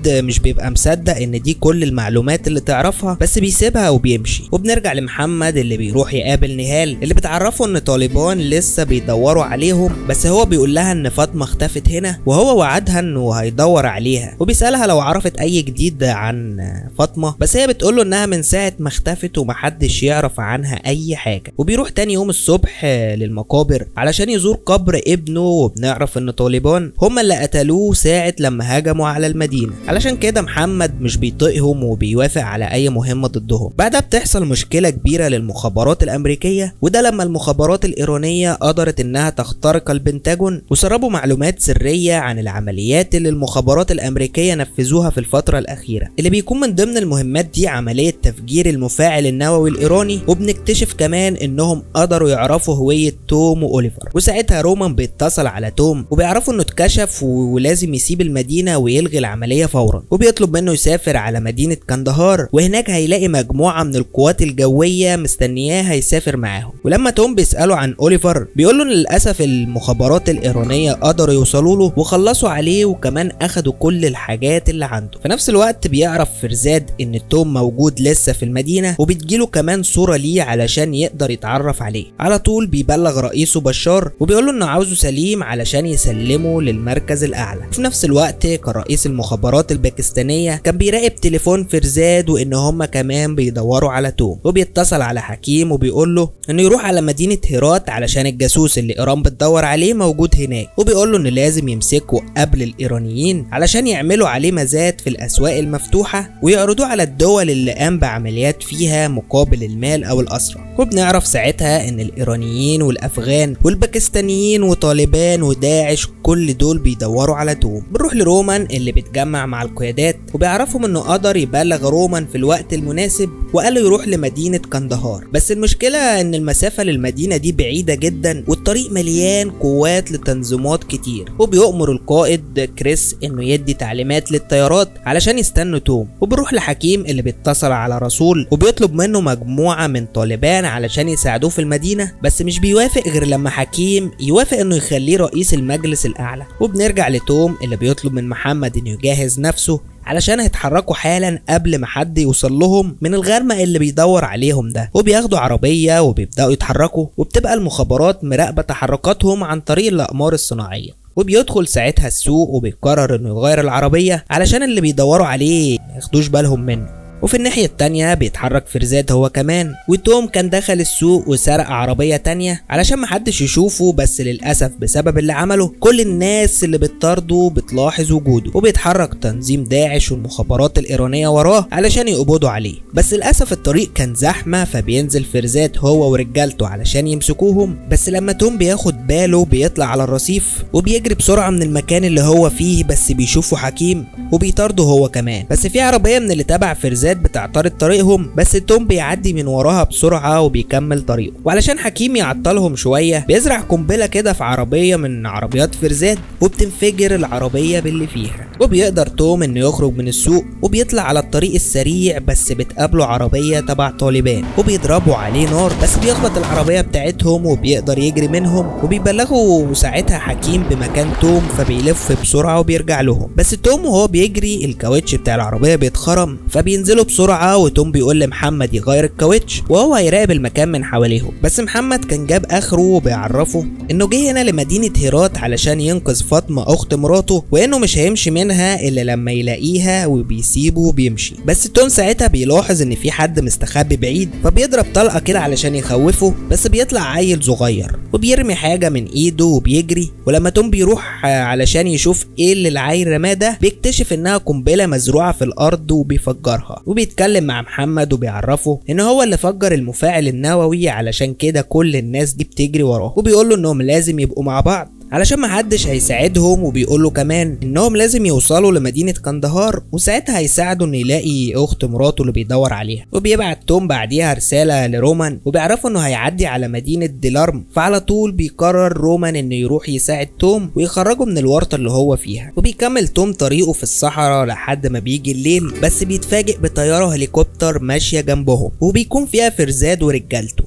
مش بيبقى مصدق ان دي كل المعلومات اللي تعرفها بس بيسيبها وبيمشي وبنرجع لمحمد اللي بيروح يقابل نهال اللي بتعرفه ان طالبان لسه بيدوروا عليهم بس هو بيقول لها ان فاطمه اختفت هنا وهو وعدها انه هيدور عليها وبيسالها لو عرفت اي جديد عن فاطمه بس هي بتقول له انها من ساعه ما اختفت ومحدش يعرف عنها اي حاجه وبيروح تاني يوم الصبح للمقابر علشان يزور قبر ابنه وبنعرف ان طالبان هم اللي قتلوه ساعه لما هجموا على المدينه علشان كده محمد مش بيطيقهم وبيوافق على اي مهمه ضدهم بعدها بتحصل مشكله كبيره للمخابرات الامريكيه وده لما المخابرات الايرانيه قدرت انها تخترق البنتاجون وسربوا معلومات سريه عن العمليات اللي المخابرات الامريكيه نفذوها في الفتره الاخيره اللي بيكون من ضمن المهمات دي عمليه تفجير المفاعل النووي الايراني وبنكتشف كمان انهم قدروا يعرفوا هويه توم واوليفر وساعتها رومان بيتصل على توم وبيعرفوا انه اتكشف ولازم يسيب المدينه ويلغي العمليه فورا وبيطلب منه يسافر على مدينه كندهار وهناك هيلاقي مجموعه من القوات الجويه مستنياه هيسافر معاهم ولما توم بيساله عن اوليفر بيقول له ان للاسف المخابرات الايرانيه قدروا يوصلوا له وخلصوا عليه وكمان اخدوا كل الحاجات اللي عنده في نفس الوقت بيعرف فرزاد ان توم موجود لسه في المدينه وبتجيله كمان صوره ليه علشان يقدر يتعرف عليه على طول بيبلغ رئيسه بشار وبيقول له انه عاوزه سليم علشان يسلمه للمركز الاعلى في نفس الوقت كان رئيس المخابرات الباكستانيه كان بيراقب تليفون فرزاد وان هم كمان بيدوروا على توم وبيتصل على حكيم وبيقول له انه يروح على مدينه هيرات علشان الجاسوس اللي ايران بتدور عليه موجود هناك وبيقول له انه لازم يمسكه قبل الايرانيين علشان يعملوا عليه مزاد في الاسواق المفتوحه ويعرضوه على الدول اللي قام بعمليات فيها مقابل المال او الاسرى وبنعرف ساعتها ان الايرانيين والافغان والباكستانيين وطالبان وداعش كل دول بيدوروا على توم بنروح لرومان اللي بيتجمع مع القيادات وبيعرفهم انه قدر يبلغ رومان في الوقت المناسب وقال له يروح لمدينه كندهار بس المشكله ان المسافه للمدينه دي بعيده جدا والطريق مليان قوات لتنظيمات كتير وبيؤمر القائد كريس انه يدي تعليمات للطيارات علشان يستنوا توم وبيروح لحكيم اللي بيتصل على رسول وبيطلب منه مجموعه من طالبان علشان يساعدوه في المدينه بس مش بيوافق غير لما حكيم يوافق انه يخليه رئيس المجلس الاعلى وبنرجع لتوم اللي بيطلب من محمد انه يجهز نفسه علشان هيتحركوا حالا قبل ما حد يوصل لهم من الغرمة اللي بيدور عليهم ده وبياخدوا عربية وبيبدأوا يتحركوا وبتبقى المخابرات مراقبة تحركاتهم عن طريق الأقمار الصناعية وبيدخل ساعتها السوق وبيقرر انه يغير العربية علشان اللي بيدوروا عليه مياخدوش بالهم منه وفي الناحية التانية بيتحرك فرزاد هو كمان وتوم كان دخل السوق وسرق عربية تانية علشان محدش يشوفه بس للأسف بسبب اللي عمله كل الناس اللي بتطارده بتلاحظ وجوده وبيتحرك تنظيم داعش والمخابرات الإيرانية وراه علشان يقبضوا عليه بس للأسف الطريق كان زحمة فبينزل فرزاد هو ورجالته علشان يمسكوهم بس لما توم بياخد باله بيطلع على الرصيف وبيجري بسرعة من المكان اللي هو فيه بس بيشوفه حكيم وبيطارده هو كمان بس في عربية من اللي تبع فرزاد بتعترض طريقهم بس توم بيعدي من وراها بسرعة وبيكمل طريقه وعلشان حكيم يعطلهم شوية بيزرع قنبلة كده في عربية من عربيات فرزاد وبتنفجر العربية باللي فيها وبيقدر توم انه يخرج من السوق وبيطلع على الطريق السريع بس بتقابله عربية تبع طالبان وبيضربوا عليه نار بس بيخبط العربية بتاعتهم وبيقدر يجري منهم وبيبلغوا ساعتها حكيم بمكان توم فبيلف بسرعة وبيرجع لهم بس توم وهو بيجري الكاوتش بتاع العربية بيتخرم فبينزلوا بسرعة وتوم بيقول لمحمد يغير الكاوتش وهو هيراقب المكان من حواليهم بس محمد كان جاب اخره وبيعرفه انه جه هنا لمدينة هيرات علشان ينقذ فاطمة اخت مراته وانه مش هيمشي منها الا لما يلاقيها وبيسيبه وبيمشي بس توم ساعتها بيلاحظ ان في حد مستخبي بعيد فبيضرب طلقة كده علشان يخوفه بس بيطلع عيل صغير وبيرمي حاجة من ايده وبيجري ولما توم بيروح علشان يشوف ايه اللي العيل رماه ده بيكتشف انها قنبلة مزروعة في الارض وبيفجرها وبيتكلم مع محمد وبيعرفه ان هو اللي فجر المفاعل النووي علشان كده كل الناس دي بتجري وراه وبيقول له انهم لازم يبقوا مع بعض علشان محدش هيساعدهم وبيقول له كمان انهم لازم يوصلوا لمدينة كندهار وساعتها هيساعدوا انه يلاقي اخت مراته اللي بيدور عليها وبيبعت توم بعديها رسالة لرومان وبيعرفوا انه هيعدي على مدينة ديلارم فعلى طول بيقرر رومان انه يروح يساعد توم ويخرجه من الورطة اللي هو فيها وبيكمل توم طريقه في الصحراء لحد ما بيجي الليل بس بيتفاجئ بطيارة هليكوبتر ماشية جنبهم وبيكون فيها فرزاد ورجالته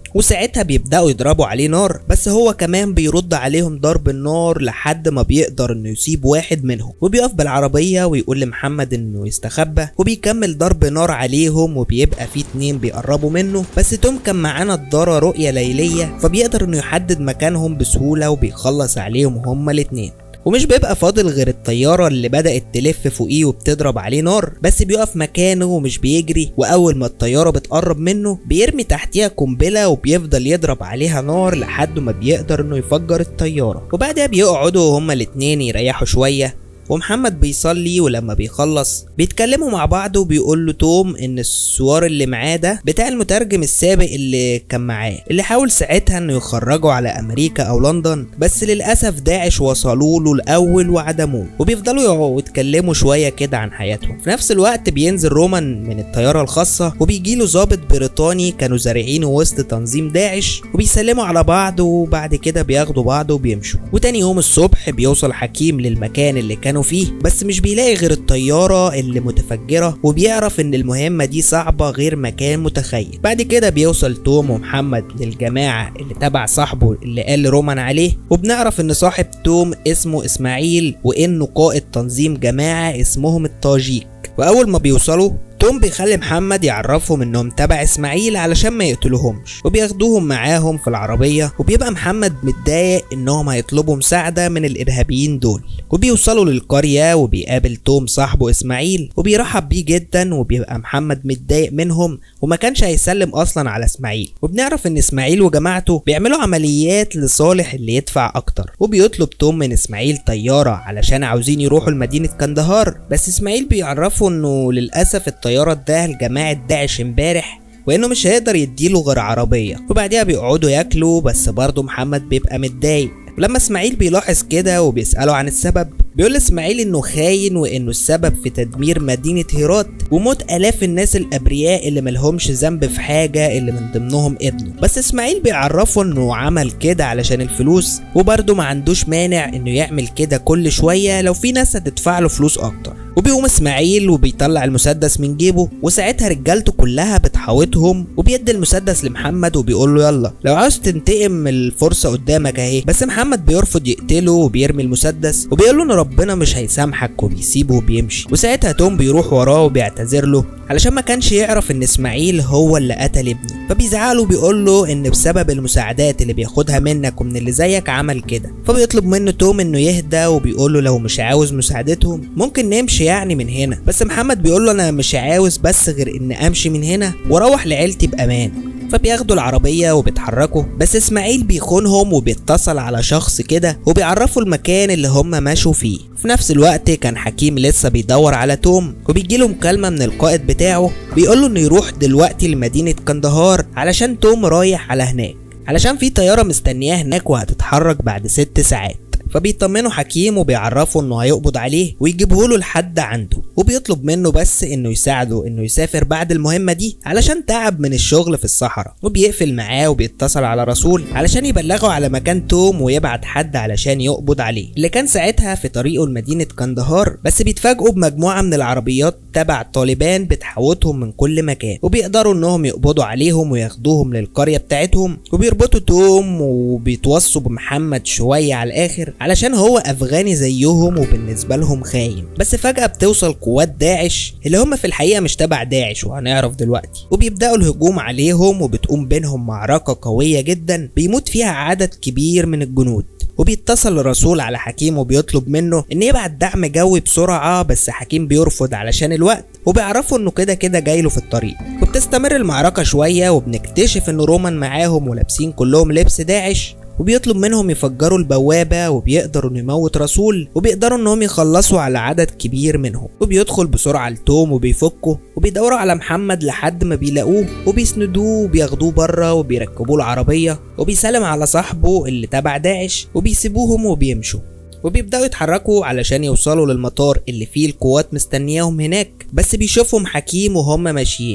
وساعتها بيبدأوا يضربوا عليه نار بس هو كمان بيرد عليهم ضرب النار لحد ما بيقدر انه يسيب واحد منهم وبيقف بالعربية ويقول لمحمد انه يستخبى وبيكمل ضرب نار عليهم وبيبقى في اتنين بيقربوا منه بس توم كان معاه نضارة رؤية ليلية فبيقدر انه يحدد مكانهم بسهولة وبيخلص عليهم هما الاتنين ومش بيبقى فاضل غير الطيارة اللي بدأت تلف فوقيه وبتضرب عليه نار بس بيقف مكانه ومش بيجري وأول ما الطيارة بتقرب منه بيرمي تحتيها قنبلة وبيفضل يضرب عليها نار لحد ما بيقدر انه يفجر الطيارة وبعدها بيقعدوا هما الاتنين يريحوا شوية ومحمد بيصلي ولما بيخلص بيتكلموا مع بعض وبيقول له توم ان السوار اللي معاه ده بتاع المترجم السابق اللي كان معاه اللي حاول ساعتها انه يخرجه على امريكا او لندن بس للاسف داعش وصلوا له الاول وعدموه وبيفضلوا يقعدوا يتكلموا شويه كده عن حياتهم في نفس الوقت بينزل رومان من الطياره الخاصه وبيجي له ضابط بريطاني كانوا زارعينه وسط تنظيم داعش وبيسلموا على بعض وبعد كده بياخدوا بعض وبيمشوا وتاني يوم الصبح بيوصل حكيم للمكان اللي كانوا فيه بس مش بيلاقي غير الطياره اللي متفجره وبيعرف ان المهمه دي صعبه غير ما كان متخيل بعد كده بيوصل توم ومحمد للجماعه اللي تبع صاحبه اللي قال رومان عليه وبنعرف ان صاحب توم اسمه اسماعيل وانه قائد تنظيم جماعه اسمهم الطاجيك واول ما بيوصلوا توم بيخلي محمد يعرفهم انهم تبع اسماعيل علشان ما يقتلوهمش وبياخدوهم معاهم في العربية وبيبقى محمد متضايق انهم هيطلبوا مساعدة من الارهابيين دول وبيوصلوا للقرية وبيقابل توم صاحبه اسماعيل وبيرحب بيه جدا وبيبقى محمد متضايق منهم وما كانش هيسلم اصلا على اسماعيل وبنعرف ان اسماعيل وجماعته بيعملوا عمليات لصالح اللي يدفع اكتر وبيطلب توم من اسماعيل طيارة علشان عاوزين يروحوا لمدينة كندهار بس اسماعيل بيعرفه انه للاسف الطيارة اداها لجماعة داعش امبارح وانه مش هيقدر يديله غير عربية وبعديها بيقعدوا ياكلوا بس برضه محمد بيبقى متضايق ولما اسماعيل بيلاحظ كده وبيسأله عن السبب بيقول اسماعيل انه خاين وانه السبب في تدمير مدينة هيرات وموت الاف الناس الابرياء اللي ملهمش ذنب في حاجة اللي من ضمنهم ابنه بس اسماعيل بيعرفه انه عمل كده علشان الفلوس وبرضه ما عندوش مانع انه يعمل كده كل شوية لو في ناس هتدفع له فلوس اكتر وبيقوم اسماعيل وبيطلع المسدس من جيبه وساعتها رجالته كلها بتحاوطهم وبيدي المسدس لمحمد وبيقول له يلا لو عاوز تنتقم الفرصه قدامك اهي بس محمد بيرفض يقتله وبيرمي المسدس وبيقول له ان ربنا مش هيسامحك وبيسيبه وبيمشي وساعتها توم بيروح وراه وبيعتذر له علشان ما كانش يعرف ان اسماعيل هو اللي قتل ابنه فبيزعله وبيقول له ان بسبب المساعدات اللي بياخدها منك ومن اللي زيك عمل كده فبيطلب منه توم انه يهدى وبيقول له لو مش عاوز مساعدتهم ممكن نمشي يعني من هنا بس محمد بيقول له انا مش عاوز بس غير ان امشي من هنا واروح لعيلتي بامان فبياخدوا العربية وبيتحركوا بس اسماعيل بيخونهم وبيتصل على شخص كده وبيعرفوا المكان اللي هم ماشوا فيه في نفس الوقت كان حكيم لسه بيدور على توم وبيجيله مكالمة من القائد بتاعه بيقوله انه يروح دلوقتي لمدينة كندهار علشان توم رايح على هناك علشان في طيارة مستنياه هناك وهتتحرك بعد ست ساعات فبيطمنوا حكيم وبيعرفوا انه هيقبض عليه ويجيبه له لحد عنده وبيطلب منه بس انه يساعده انه يسافر بعد المهمة دي علشان تعب من الشغل في الصحراء وبيقفل معاه وبيتصل على رسول علشان يبلغه على مكان توم ويبعت حد علشان يقبض عليه اللي كان ساعتها في طريقه لمدينة كندهار بس بيتفاجئوا بمجموعة من العربيات تبع طالبان بتحوطهم من كل مكان وبيقدروا انهم يقبضوا عليهم وياخدوهم للقرية بتاعتهم وبيربطوا توم وبيتوصوا بمحمد شوية على الاخر علشان هو افغاني زيهم وبالنسبه لهم خاين بس فجاه بتوصل قوات داعش اللي هم في الحقيقه مش تبع داعش وهنعرف دلوقتي وبيبداوا الهجوم عليهم وبتقوم بينهم معركه قويه جدا بيموت فيها عدد كبير من الجنود وبيتصل الرسول على حكيم وبيطلب منه ان يبعت دعم جوي بسرعه بس حكيم بيرفض علشان الوقت وبيعرفوا انه كده كده جايله في الطريق وبتستمر المعركه شويه وبنكتشف ان رومان معاهم ولابسين كلهم لبس داعش وبيطلب منهم يفجروا البوابة وبيقدروا انه يموت رسول وبيقدروا انهم يخلصوا على عدد كبير منهم وبيدخل بسرعة لتوم وبيفكه وبيدوروا على محمد لحد ما بيلاقوه وبيسندوه وبياخدوه بره وبيركبوه العربية وبيسلم على صاحبه اللي تبع داعش وبيسيبوهم وبيمشوا وبيبدأوا يتحركوا علشان يوصلوا للمطار اللي فيه القوات مستنياهم هناك بس بيشوفهم حكيم وهم ماشيين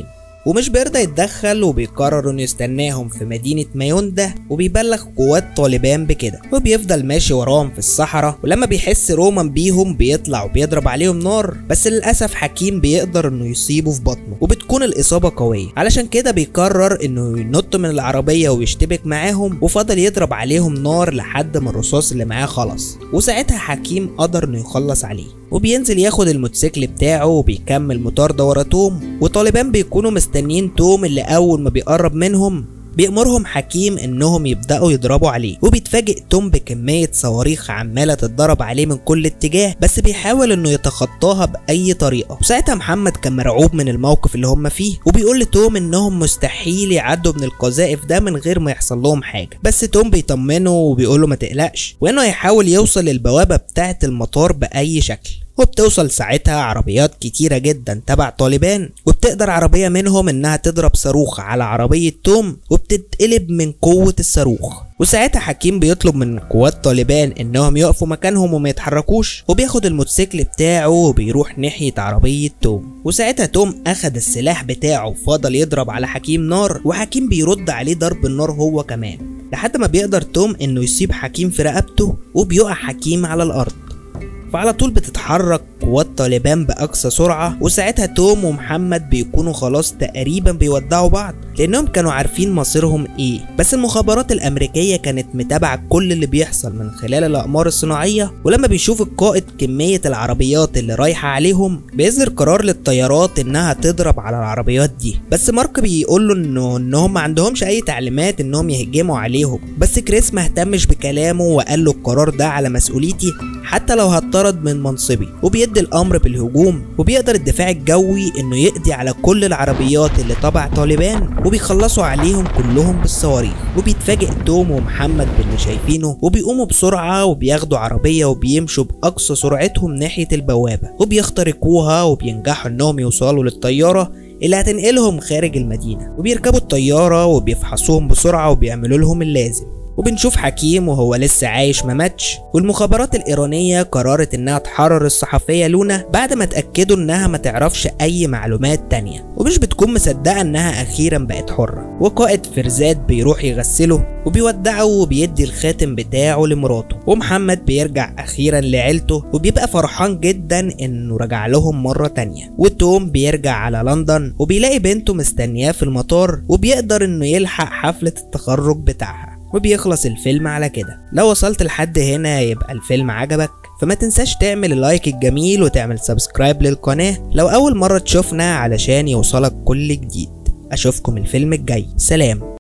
ومش بيرضى يتدخل وبيقرر انه يستناهم في مدينة مايوندا وبيبلغ قوات طالبان بكده وبيفضل ماشي وراهم في الصحراء ولما بيحس رومان بيهم بيطلع وبيضرب عليهم نار بس للأسف حكيم بيقدر انه يصيبه في بطنه وبتكون الإصابة قوية علشان كده بيقرر انه ينط من العربية ويشتبك معاهم وفضل يضرب عليهم نار لحد ما الرصاص اللي معاه خلص وساعتها حكيم قدر انه يخلص عليه وبينزل ياخد الموتوسيكل بتاعه وبيكمل مطاردة ورا توم وطالبان بيكونوا مستنيين توم اللي أول ما بيقرب منهم بيأمرهم حكيم انهم يبدأوا يضربوا عليه وبيتفاجئ توم بكمية صواريخ عمالة تتضرب عليه من كل اتجاه بس بيحاول انه يتخطاها بأي طريقة وساعتها محمد كان مرعوب من الموقف اللي هم فيه وبيقول لتوم انهم مستحيل يعدوا من القذائف ده من غير ما يحصل لهم حاجة بس توم بيطمنه وبيقول له ما تقلقش وانه هيحاول يوصل للبوابة بتاعة المطار بأي شكل وبتوصل ساعتها عربيات كتيرة جدا تبع طالبان وبتقدر عربية منهم انها تضرب صاروخ على عربية توم وبتتقلب من قوة الصاروخ وساعتها حكيم بيطلب من قوات طالبان انهم يقفوا مكانهم وما يتحركوش وبياخد الموتوسيكل بتاعه وبيروح ناحية عربية توم وساعتها توم اخد السلاح بتاعه وفضل يضرب على حكيم نار وحكيم بيرد عليه ضرب النار هو كمان لحد ما بيقدر توم انه يصيب حكيم في رقبته وبيقع حكيم على الارض فعلى طول بتتحرك قوات طالبان بأقصى سرعة وساعتها توم ومحمد بيكونوا خلاص تقريبا بيودعوا بعض لأنهم كانوا عارفين مصيرهم إيه بس المخابرات الأمريكية كانت متابعة كل اللي بيحصل من خلال الأقمار الصناعية ولما بيشوف القائد كمية العربيات اللي رايحة عليهم بيصدر قرار للطيارات إنها تضرب على العربيات دي بس مارك بيقول له إنه إنهم ما عندهمش أي تعليمات إنهم يهجموا عليهم بس كريس ما اهتمش بكلامه وقال له القرار ده على مسؤوليتي حتى لو هطرد من منصبي وبيدي الامر بالهجوم وبيقدر الدفاع الجوي انه يقضي على كل العربيات اللي تبع طالبان وبيخلصوا عليهم كلهم بالصواريخ وبيتفاجئ توم ومحمد باللي شايفينه وبيقوموا بسرعه وبياخدوا عربيه وبيمشوا باقصى سرعتهم ناحيه البوابه وبيخترقوها وبينجحوا انهم يوصلوا للطياره اللي هتنقلهم خارج المدينه وبيركبوا الطياره وبيفحصوهم بسرعه وبيعملوا لهم اللازم وبنشوف حكيم وهو لسه عايش ما ماتش والمخابرات الإيرانية قررت إنها تحرر الصحفية لونا بعد ما اتأكدوا إنها ما تعرفش أي معلومات تانية ومش بتكون مصدقة إنها أخيرا بقت حرة وقائد فرزاد بيروح يغسله وبيودعه وبيدي الخاتم بتاعه لمراته ومحمد بيرجع أخيرا لعيلته وبيبقى فرحان جدا إنه رجع لهم مرة تانية وتوم بيرجع على لندن وبيلاقي بنته مستنياه في المطار وبيقدر إنه يلحق حفلة التخرج بتاعها وبيخلص الفيلم على كده لو وصلت لحد هنا يبقى الفيلم عجبك فما تنساش تعمل اللايك الجميل وتعمل سبسكرايب للقناة لو أول مرة تشوفنا علشان يوصلك كل جديد أشوفكم الفيلم الجاي سلام